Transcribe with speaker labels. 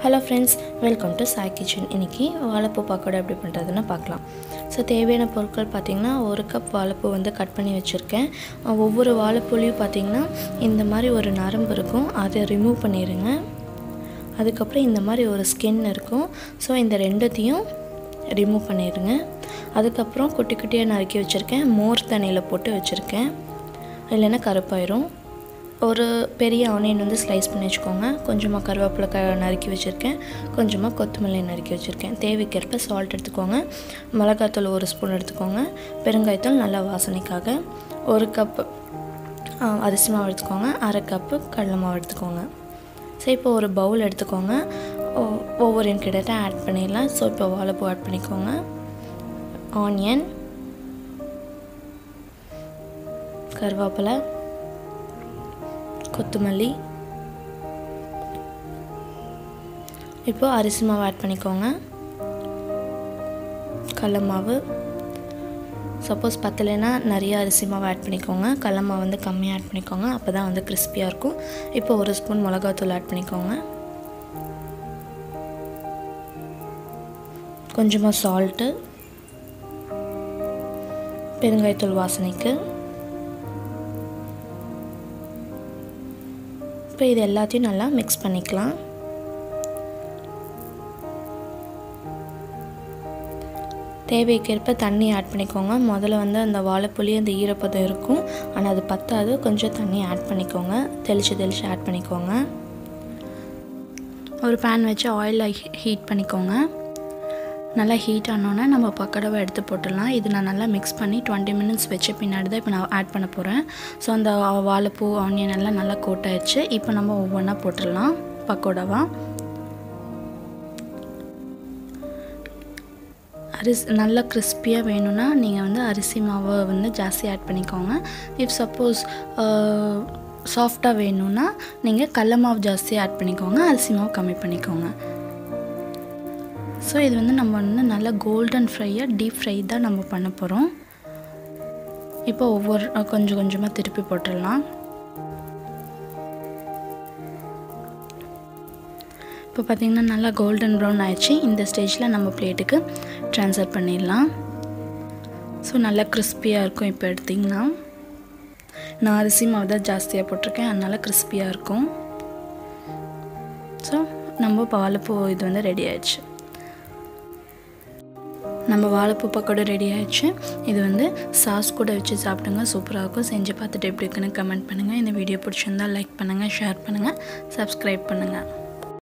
Speaker 1: hello friends welcome to Sai kitchen இன்றைக்கி வாழைப்பூ பக்கோடா எப்படி பண்ணுறதுன்னு பார்க்கலாம் ஸோ தேவையான பொருட்கள் பார்த்திங்கன்னா ஒரு கப் வாழைப்பூ வந்து கட் பண்ணி வச்சுருக்கேன் ஒவ்வொரு வாழைப்பூலையும் பார்த்திங்கன்னா இந்த மாதிரி ஒரு நரம்பு இருக்கும் அதை ரிமூவ் பண்ணிடுங்க அதுக்கப்புறம் இந்த மாதிரி ஒரு ஸ்கின் இருக்கும் ஸோ இந்த ரெண்டுத்தையும் ரிமூவ் பண்ணிடுங்க அதுக்கப்புறம் குட்டி குட்டியாக நறுக்கி வச்சுருக்கேன் மோர் தண்ணியில் போட்டு வச்சுருக்கேன் இல்லைன்னா கருப்பாயிரும் ஒரு பெரிய ஆனியன் வந்து ஸ்லைஸ் பண்ணி வச்சுக்கோங்க கொஞ்சமாக கருவேப்பிலை க நறுக்கி வச்சுருக்கேன் கொஞ்சமாக கொத்தமல்லி நறுக்கி வச்சுருக்கேன் தேவைக்கேற்ப சால்ட் எடுத்துக்கோங்க மிளகாத்தூள் ஒரு ஸ்பூன் எடுத்துக்கோங்க பெருங்காயத்தூள் நல்லா வாசனைக்காக ஒரு கப்பு அரிசி மாவு எடுத்துக்கோங்க அரை கப்பு கடலை மாவு எடுத்துக்கோங்க ஸோ இப்போ ஒரு பவுல் எடுத்துக்கோங்க ஒவ்வொரு இன்க்ரீடியண்ட்டை ஆட் பண்ணிடலாம் ஸோ இப்போ வாழைப்பூ ஆட் பண்ணிக்கோங்க ஆனியன் கருவேப்பிலை கொத்தமல்லி இப்போ அரிசி மாவு ஆட் பண்ணிக்கோங்க கடல மாவு சப்போஸ் பத்தலைன்னா நிறைய அரிசி மாவு ஆட் பண்ணிக்கோங்க கடல மாவு வந்து கம்மியாக ஆட் பண்ணிக்கோங்க அப்போ தான் வந்து கிறிஸ்பியாக இருக்கும் இப்போ ஒரு ஸ்பூன் மிளகாத்தூள் ஆட் பண்ணிக்கோங்க கொஞ்சமாக சால்ட்டு பெருங்காயத்தூள் வாசனைக்கு இப்போ இது எல்லாத்தையும் நல்லா மிக்ஸ் பண்ணிக்கலாம் தேவைக்கேற்ப தண்ணி ஆட் பண்ணிக்கோங்க முதல்ல வந்து அந்த வாழைப்புளி அந்த ஈரப்பதம் இருக்கும் ஆனால் அது பத்தாது கொஞ்சம் தண்ணி ஆட் பண்ணிக்கோங்க தெளித்து தெளித்து ஆட் பண்ணிக்கோங்க ஒரு பேன் வச்சு ஆயில் ஹீட் பண்ணிக்கோங்க நல்லா ஹீட் ஆனோன்னே நம்ம பக்கடவை எடுத்து போட்டுடலாம் இது நான் நல்லா மிக்ஸ் பண்ணி டுவெண்ட்டி மினிட்ஸ் வச்ச பின்னாடி தான் இப்போ நான் ஆட் பண்ண போகிறேன் ஸோ அந்த வாழைப்பூ ஆனியன் எல்லாம் நல்லா கோட் ஆயிடுச்சு இப்போ நம்ம ஒவ்வொன்றா போட்டுடலாம் பக்கோடாவா அரிசி நல்லா கிறிஸ்பியாக வேணும்னா நீங்கள் வந்து அரிசி மாவை வந்து ஜாஸ்தி ஆட் பண்ணிக்கோங்க இஃப் சப்போஸ் சாஃப்டாக வேணும்னா நீங்கள் கடல மாவு ஜாஸ்தி ஆட் பண்ணிக்கோங்க அரிசி மாவு கம்மி பண்ணிக்கோங்க ஸோ இது வந்து நம்ம வந்து நல்லா கோல்டன் ஃப்ரையாக டீப் ஃப்ரை தான் நம்ம பண்ண போகிறோம் இப்போ ஒவ்வொரு கொஞ்சம் கொஞ்சமாக திருப்பி போட்டுடலாம் இப்போ பார்த்திங்கன்னா நல்லா கோல்டன் ப்ரௌன் ஆயிடுச்சு இந்த ஸ்டேஜில் நம்ம பிளேட்டுக்கு ட்ரான்ஸ்ஃபர் பண்ணிடலாம் ஸோ நல்லா கிறிஸ்பியாக இருக்கும் இப்போ எடுத்திங்கன்னா நான் அரிசி மாவு தான் ஜாஸ்தியாக போட்டிருக்கேன் அதனால் கிறிஸ்பியாக இருக்கும் ஸோ நம்ம வாழைப்பூ இது வந்து ரெடி ஆயிடுச்சு நம்ம வாழைப்பூ பக்கோடா ரெடி ஆயிடுச்சு இது வந்து சாஸ் கூட வச்சு சாப்பிடுங்க சூப்பராக இருக்கும் செஞ்சு பார்த்துட்டு எப்படி இருக்குன்னு கமெண்ட் பண்ணுங்கள் இந்த வீடியோ பிடிச்சிருந்தால் லைக் பண்ணுங்கள் ஷேர் பண்ணுங்கள் சப்ஸ்கிரைப் பண்ணுங்கள்